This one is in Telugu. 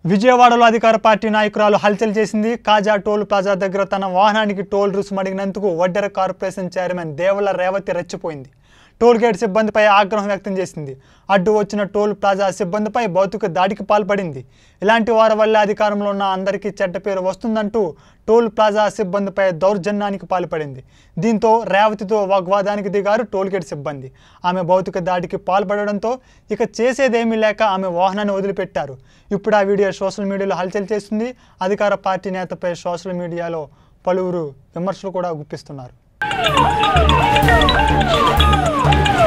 విజయవాడలో అధికార పార్టీ నాయకురాలు హల్చల్ చేసింది కాజా టోల్ ప్లాజా దగ్గర తన వాహనానికి టోల్ రుసుము అడిగినందుకు వడ్డెర కార్పొరేషన్ చైర్మన్ దేవల రేవతి రెచ్చిపోయింది టోల్ గేట్ సిబ్బందిపై ఆగ్రహం వ్యక్తం చేసింది అడ్డు వచ్చిన టోల్ ప్లాజా సిబ్బందిపై భౌతిక దాడికి పాల్పడింది ఇలాంటి వారి వల్ల అధికారంలో ఉన్న అందరికీ చెడ్డ పేరు వస్తుందంటూ టోల్ ప్లాజా సిబ్బందిపై దౌర్జన్యానికి పాల్పడింది దీంతో రేవతితో వాగ్వాదానికి దిగారు టోల్ గేట్ సిబ్బంది ఆమె భౌతిక దాడికి పాల్పడడంతో ఇక చేసేదేమీ లేక ఆమె వాహనాన్ని వదిలిపెట్టారు ఇప్పుడు ఆ వీడియో సోషల్ మీడియాలో హల్చల్ చేస్తుంది అధికార పార్టీ నేతపై సోషల్ మీడియాలో పలువురు విమర్శలు కూడా గుప్పిస్తున్నారు